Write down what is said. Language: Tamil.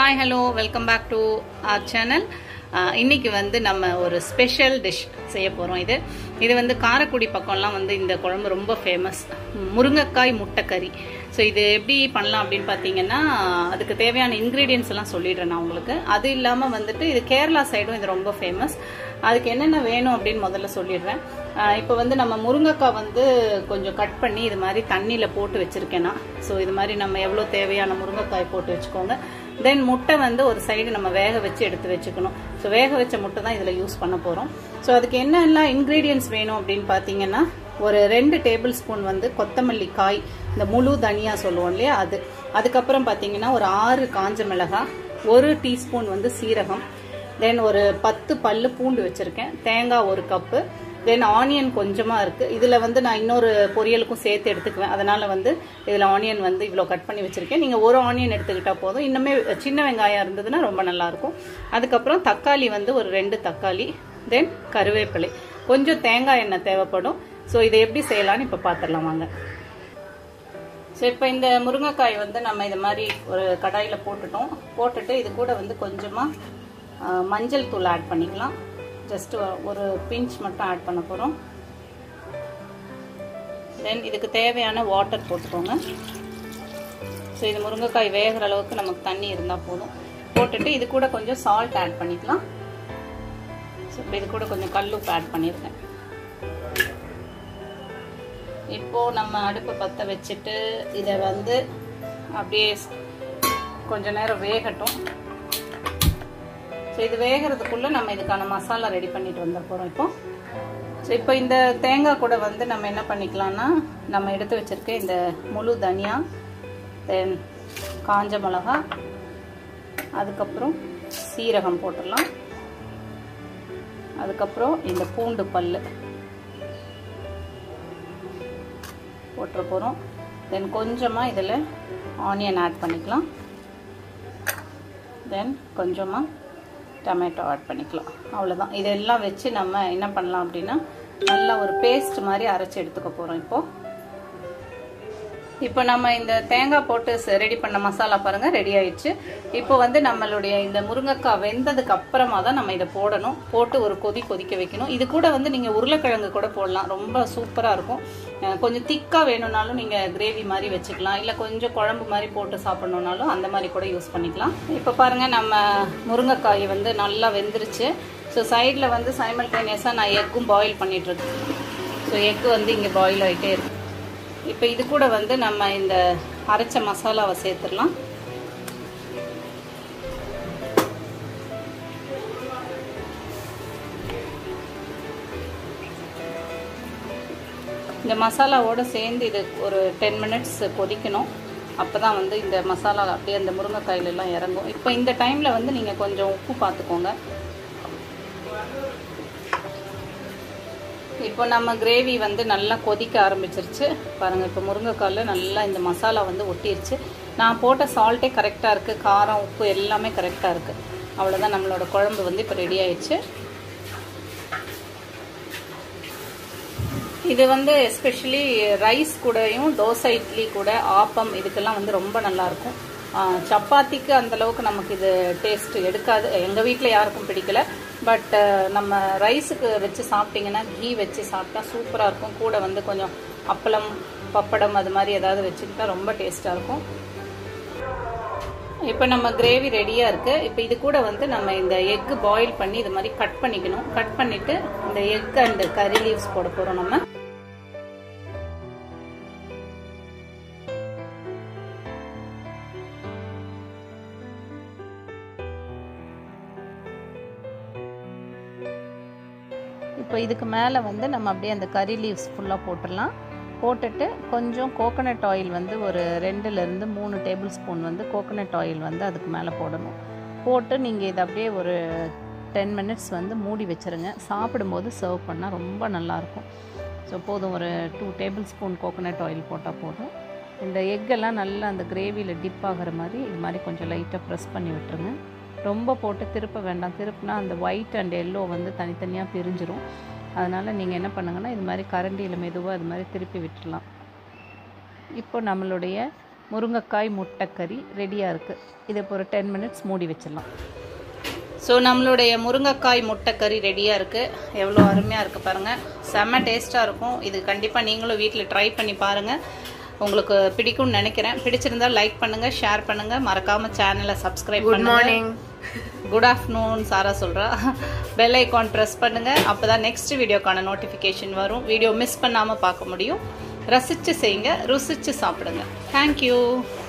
hi hello welcome back to our channel இன்னைக்கு வந்து நம்ம ஒரு ஸ்பெஷல் டிஷ் செய்ய போகிறோம் இது இது வந்து காரைக்குடி பக்கம்லாம் வந்து இந்த குழம்பு ரொம்ப ஃபேமஸ் முருங்கைக்காய் முட்டைக்கறி ஸோ இது எப்படி பண்ணலாம் அப்படின்னு பார்த்தீங்கன்னா அதுக்கு தேவையான இன்க்ரீடியன்ஸ் எல்லாம் சொல்லிடுறேன் நான் உங்களுக்கு அது இல்லாமல் வந்துட்டு இது கேரளா சைடும் இது ரொம்ப ஃபேமஸ் அதுக்கு என்னென்ன வேணும் அப்படின்னு முதல்ல சொல்லிடுறேன் இப்போ வந்து நம்ம முருங்கைக்காய் வந்து கொஞ்சம் கட் பண்ணி இது மாதிரி தண்ணியில் போட்டு வச்சுருக்கேன்னா ஸோ இது மாதிரி நம்ம எவ்வளோ தேவையான முருங்கைக்காய் போட்டு வச்சுக்கோங்க தென் முட்டை வந்து ஒரு சைடு நம்ம வேக வச்சு எடுத்து வச்சுக்கணும் ஸோ வேக வச்ச முட்டை தான் இதில் யூஸ் பண்ண போகிறோம் ஸோ அதுக்கு என்னெல்லாம் இன்க்ரீடியன்ஸ் வேணும் அப்படின்னு பார்த்தீங்கன்னா ஒரு ரெண்டு டேபிள் ஸ்பூன் வந்து கொத்தமல்லி காய் இந்த முழு தனியாக சொல்லுவோம் இல்லையா அது அதுக்கப்புறம் பார்த்தீங்கன்னா ஒரு ஆறு காஞ்ச மிளகாய் ஒரு டீஸ்பூன் வந்து சீரகம் தென் ஒரு பத்து பல்லு பூண்டு வச்சுருக்கேன் தேங்காய் ஒரு கப்பு தென் ஆனியன் கொஞ்சமாக இருக்குது இதில் வந்து நான் இன்னொரு பொரியலுக்கும் சேர்த்து எடுத்துக்குவேன் அதனால் வந்து இதில் ஆனியன் வந்து இவ்வளோ கட் பண்ணி வச்சுருக்கேன் நீங்கள் ஒரு ஆனியன் எடுத்துக்கிட்டால் போதும் இன்னுமே சின்ன வெங்காயம் இருந்ததுன்னா ரொம்ப நல்லாயிருக்கும் அதுக்கப்புறம் தக்காளி வந்து ஒரு ரெண்டு தக்காளி தென் கருவேப்பிலை கொஞ்சம் தேங்காய் எண்ணெய் தேவைப்படும் ஸோ இதை எப்படி செய்யலான்னு இப்போ பார்த்துடலாம் வாங்க ஸோ இப்போ இந்த முருங்கைக்காய் வந்து நம்ம இது மாதிரி ஒரு கடாயில் போட்டுட்டோம் போட்டுட்டு இது கூட வந்து கொஞ்சமாக மஞ்சள் தூள் ஆட் பண்ணிக்கலாம் ஜஸ்ட் ஒரு பிஞ்ச் மட்டும் ஆட் பண்ண போகிறோம் தென் இதுக்கு தேவையான வாட்டர் போட்டுக்கோங்க ஸோ இது முருங்கைக்காய் வேகிற அளவுக்கு நமக்கு தண்ணி இருந்தால் போதும் போட்டுட்டு இது கூட கொஞ்சம் சால்ட் ஆட் பண்ணிக்கலாம் ஸோ இப்போ இது கூட கொஞ்சம் கல்லுப்பு ஆட் பண்ணியிருக்கேன் இப்போது நம்ம அடுப்பை பற்ற வச்சுட்டு இதை வந்து அப்படியே கொஞ்ச நேரம் வேகட்டும் ஸோ இது வேகிறதுக்குள்ளே நம்ம இதுக்கான மசாலா ரெடி பண்ணிட்டு வந்துட போகிறோம் இப்போ ஸோ இப்போ இந்த தேங்காய் கூட வந்து நம்ம என்ன பண்ணிக்கலாம்னா நம்ம எடுத்து வச்சுருக்க இந்த முழு தனியா தென் காஞ்ச மிளகா அதுக்கப்புறம் சீரகம் போட்டுடலாம் அதுக்கப்புறம் இந்த பூண்டு பல் போட்டுற போகிறோம் தென் கொஞ்சமாக இதில் ஆனியன் ஆட் பண்ணிக்கலாம் தென் கொஞ்சமாக டொமேட்டோ ஆட் பண்ணிக்கலாம் அவ்வளோதான் இதெல்லாம் வச்சு நம்ம என்ன பண்ணலாம் அப்படின்னா நல்லா ஒரு பேஸ்ட் மாதிரி அரைச்சி எடுத்துக்க போகிறோம் இப்போது இப்போ நம்ம இந்த தேங்காய் போட்டு ரெடி பண்ண மசாலா பாருங்க ரெடி ஆயிடுச்சு இப்போ வந்து நம்மளுடைய இந்த முருங்கைக்காய் வெந்ததுக்கு அப்புறமா தான் நம்ம இதை போடணும் போட்டு ஒரு கொதி கொதிக்க வைக்கணும் இது கூட வந்து நீங்கள் உருளைக்கிழங்கு கூட போடலாம் ரொம்ப சூப்பராக இருக்கும் கொஞ்சம் திக்காக வேணும்னாலும் நீங்கள் கிரேவி மாதிரி வச்சுக்கலாம் இல்லை கொஞ்சம் குழம்பு மாதிரி போட்டு சாப்பிட்ணுன்னாலும் அந்த மாதிரி கூட யூஸ் பண்ணிக்கலாம் இப்போ பாருங்கள் நம்ம முருங்கைக்காய் வந்து நல்லா வெந்துருச்சு ஸோ சைடில் வந்து சைமல்டேனியஸாக நான் எக்கும் பாயில் பண்ணிகிட்ருக்கேன் ஸோ எக்கு வந்து இங்கே பாயில் ஆகிட்டே இருக்கு இப்போ இது கூட வந்து நம்ம இந்த அரைச்ச மசாலாவை சேர்த்துடலாம் இந்த மசாலாவோடு சேர்ந்து இது ஒரு டென் மினிட்ஸ் கொதிக்கணும் அப்போ தான் வந்து இந்த மசாலா அப்படியே அந்த முருங்கைக்காயிலெல்லாம் இறங்கும் இப்போ இந்த டைமில் வந்து நீங்கள் கொஞ்சம் உப்பு பார்த்துக்கோங்க இப்போ நம்ம கிரேவி வந்து நல்லா கொதிக்க ஆரம்பிச்சிருச்சு பாருங்கள் இப்போ முருங்கைக்காயில் நல்லா இந்த மசாலா வந்து ஒட்டிருச்சு நான் போட்ட சால்ட்டே கரெக்டாக இருக்குது காரம் உப்பு எல்லாமே கரெக்டாக இருக்குது அவ்வளோதான் நம்மளோட குழம்பு வந்து இப்போ ரெடி ஆயிடுச்சு இது வந்து எஸ்பெஷலி ரைஸ் கூடயும் தோசை இட்லி கூட ஆப்பம் இதுக்கெல்லாம் வந்து ரொம்ப நல்லாயிருக்கும் சப்பாத்திக்கு அந்தளவுக்கு நமக்கு இது டேஸ்ட் எடுக்காது எங்கள் வீட்டில் யாருக்கும் பிடிக்கல பட் நம்ம ரைஸுக்கு வச்சு சாப்பிட்டிங்கன்னா கீ வச்சு சாப்பிட்டா சூப்பராக இருக்கும் கூட வந்து கொஞ்சம் அப்பளம் பப்படம் அது மாதிரி ஏதாவது வச்சுக்கிட்டா ரொம்ப டேஸ்ட்டாக இருக்கும் இப்போ நம்ம கிரேவி ரெடியாக இருக்குது இப்போ இது கூட வந்து நம்ம இந்த எக்கு பாயில் பண்ணி இது மாதிரி கட் பண்ணிக்கணும் கட் பண்ணிவிட்டு இந்த எக் அண்டு கறி லீவ்ஸ் போட போகிறோம் நம்ம இப்போ இதுக்கு மேலே வந்து நம்ம அப்படியே அந்த கறி லீவ்ஸ் ஃபுல்லாக போட்டுடலாம் போட்டுட்டு கொஞ்சம் கோகனட் ஆயில் வந்து ஒரு ரெண்டுலேருந்து மூணு டேபிள் ஸ்பூன் வந்து கோகனட் ஆயில் வந்து அதுக்கு மேலே போடணும் போட்டு நீங்கள் இதை அப்படியே ஒரு டென் மினிட்ஸ் வந்து மூடி வச்சுருங்க சாப்பிடும்போது சர்வ் பண்ணால் ரொம்ப நல்லாயிருக்கும் ஸோ போதும் ஒரு two tablespoon coconut oil போட்டால் போதும் இந்த எக்கெல்லாம் நல்லா அந்த கிரேவியில் டிப் ஆகிற மாதிரி இது மாதிரி கொஞ்சம் லைட்டாக ப்ரெஸ் பண்ணி விட்டுருங்க ரொம்ப போட்டு திருப்ப வேண்டாம் திருப்பினா அந்த ஒயிட் அண்ட் எல்லோ வந்து தனித்தனியாக பிரிஞ்சிரும் அதனால் நீங்கள் என்ன பண்ணுங்கன்னா இது மாதிரி கரண்டியில் மெதுவாக இது மாதிரி திருப்பி விட்டுடலாம் இப்போ நம்மளுடைய முருங்கைக்காய் முட்டைக்கறி ரெடியாக இருக்குது இதை இப்போ ஒரு டென் மினிட்ஸ் மூடி வச்சிடலாம் ஸோ நம்மளுடைய முருங்கைக்காய் முட்டைக்கறி ரெடியாக இருக்குது எவ்வளோ அருமையாக இருக்குது பாருங்கள் செம்ம டேஸ்ட்டாக இருக்கும் இது கண்டிப்பாக நீங்களும் வீட்டில் ட்ரை பண்ணி பாருங்கள் உங்களுக்கு பிடிக்கும்னு நினைக்கிறேன் பிடிச்சிருந்தா லைக் பண்ணுங்கள் ஷேர் பண்ணுங்கள் மறக்காமல் சேனலை சப்ஸ்கிரைப் குட் பண்ணுங்கள் மார்னிங் குட் ஆஃப்டர்நூன் சாரா சொல்கிறா பெல் ஐக்கான் ப்ரெஸ் பண்ணுங்கள் அப்போ தான் நெக்ஸ்ட் வீடியோக்கான நோட்டிஃபிகேஷன் வரும் வீடியோ மிஸ் பண்ணாமல் பார்க்க முடியும் ரசித்து செய்யுங்க ருசித்து சாப்பிடுங்க தேங்க்யூ